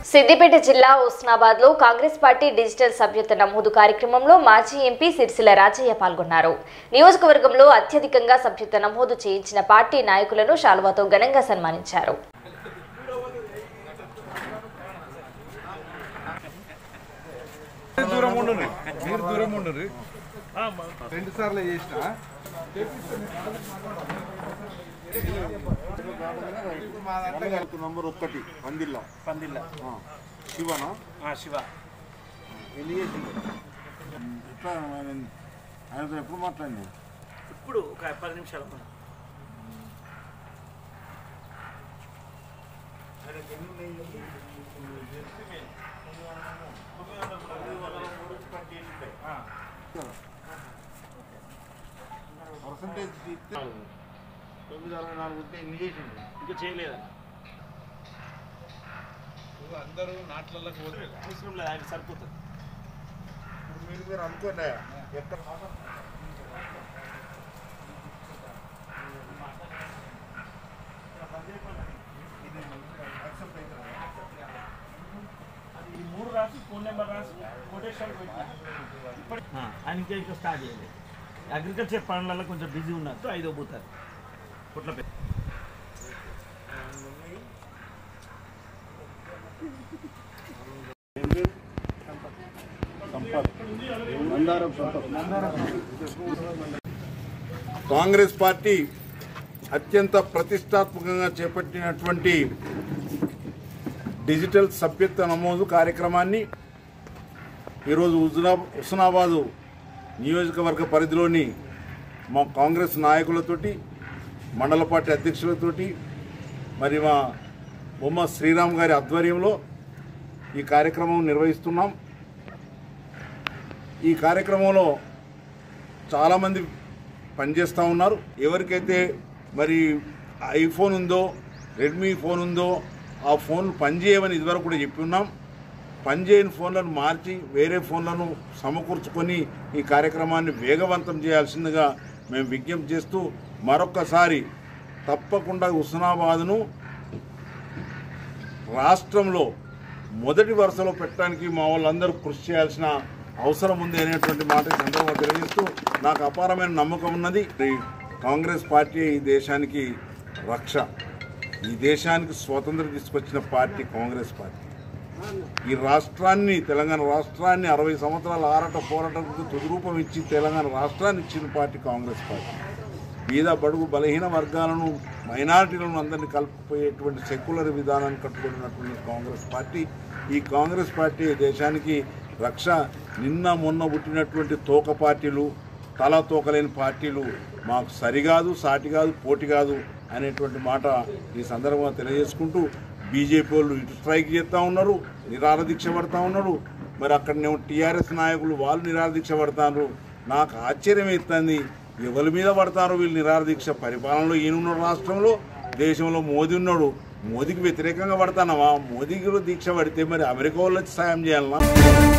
సిద్దిపేట జిల్లా ఉస్నాబాద్ లో Congress party digital సభ్యత్వ నమోదు కార్యక్రమంలో మాజీ ఎంపీ సిరిసిల్ల రాజయ్య పాల్గొన్నారు నియోజకవర్గంలో అత్యధికంగా సభ్యత్వ నమోదు చేయించిన పార్టీ నాయకులను శాలువాతో ఘనంగా సన్మానించారు మీరు దూరం ఉండండి మీరు దూరం ఉండండి రెండు సార్లు చేసిన మా దాంట్లో నంబర్ ఒక్కటి పందిల్లా పందిల్ల ఆ. శివనా ఆ, శివ ఎన్ని చేసిండు ఎట్లా ఆయన ఆయనతో ఎప్పుడు మాట్లాడింది ఇప్పుడు ఒక పది నిమిషాలు ముందు. పర్సంటేజ్ ఇస్తే తొమ్మిది అరవై నాలుగు ఉంటే ఎన్ని చేసిండు ఇంకా చేయలేదండి అందరూ నాట్లలోకి పోతే అవసరం లేదు ఆయన సరిపోతుంది మీరు మీరు అనుకోండి ఎక్కడ అది ఈ మూడు రాసి ఫోన్ నెంబర్ రాసి కొటేషన్ పెట్టి ఇప్పుడు ఆయన ఇంకా ఇంకా స్టార్ట్ చేయలేదు అగ్రికల్చర్ పనులలో కొంచెం బిజీ ఉన్నారు ఐదో పోతారు పుట్ల పెట్టి కాంగ్రెస్ పార్టీ అత్యంత ప్రతిష్టాత్మకంగా చేపట్టినటువంటి డిజిటల్ సభ్యత్వ నమోదు కార్యక్రమాన్ని ఈరోజు హుజునా హుస్నాబాదు నియోజకవర్గ పరిధిలోని మా కాంగ్రెస్ నాయకులతోటి మండల పార్టీ అధ్యక్షులతోటి మరి మా బొమ్మ శ్రీరామ్ గారి ఆధ్వర్యంలో ఈ కార్యక్రమం నిర్వహిస్తున్నాం ఈ కార్యక్రమంలో చాలామంది పనిచేస్తూ ఉన్నారు ఎవరికైతే మరి ఐఫోన్ ఉందో రెడ్మీ ఫోన్ ఉందో ఆ ఫోన్ పనిచేయమని ఇదివరకు కూడా చెప్పి ఉన్నాం పనిచేయని ఫోన్లను మార్చి వేరే ఫోన్లను సమకూర్చుకొని ఈ కార్యక్రమాన్ని వేగవంతం చేయాల్సిందిగా మేము విజ్ఞప్తి చేస్తూ మరొక్కసారి తప్పకుండా హుస్నాబాద్ను రాష్ట్రంలో మొదటి వరుసలో పెట్టడానికి మా వాళ్ళందరూ కృషి చేయాల్సిన అవసరం ఉంది అనేటువంటి మాట ఈ సందర్భంగా తెలియజేస్తూ నాకు అపారమైన నమ్మకం ఉన్నది ఈ కాంగ్రెస్ పార్టీ ఈ దేశానికి రక్ష ఈ దేశానికి స్వాతంత్రం తీసుకొచ్చిన పార్టీ కాంగ్రెస్ పార్టీ ఈ రాష్ట్రాన్ని తెలంగాణ రాష్ట్రాన్ని అరవై సంవత్సరాల ఆరాట పోరాటంకు తుదిరూపం ఇచ్చి తెలంగాణ రాష్ట్రాన్ని ఇచ్చిన పార్టీ కాంగ్రెస్ పార్టీ బీద బడుగు బలహీన వర్గాలను మైనారిటీలను అందరినీ కలుపుకుపోయేటువంటి సెక్యులర్ విధానాన్ని కట్టుకున్నటువంటి కాంగ్రెస్ పార్టీ ఈ కాంగ్రెస్ పార్టీ దేశానికి రక్ష నిన్న మొన్న పుట్టినటువంటి తోక పార్టీలు తల తోకలేని పార్టీలు మాకు సరికాదు సాటి కాదు పోటీ కాదు అనేటువంటి మాట ఈ సందర్భంగా తెలియజేసుకుంటూ బీజేపీ వాళ్ళు ఇటు స్ట్రైక్ చేస్తూ ఉన్నారు నిరాహార దీక్ష పడతా ఉన్నారు మరి అక్కడనేమో టీఆర్ఎస్ నాయకులు వాళ్ళు నిరాహార దీక్ష పడతారు నాకు ఆశ్చర్యం ఎత్తుంది ఎవరి మీద పడతారో వీళ్ళు నిరాహార దీక్ష పరిపాలనలో ఈయనున్నాడు రాష్ట్రంలో దేశంలో మోదీ ఉన్నాడు మోదీకి వ్యతిరేకంగా పడతానవా మోదీకి దీక్ష పడితే మరి అమెరికా వాళ్ళు వచ్చి సాయం చేయాలన్నా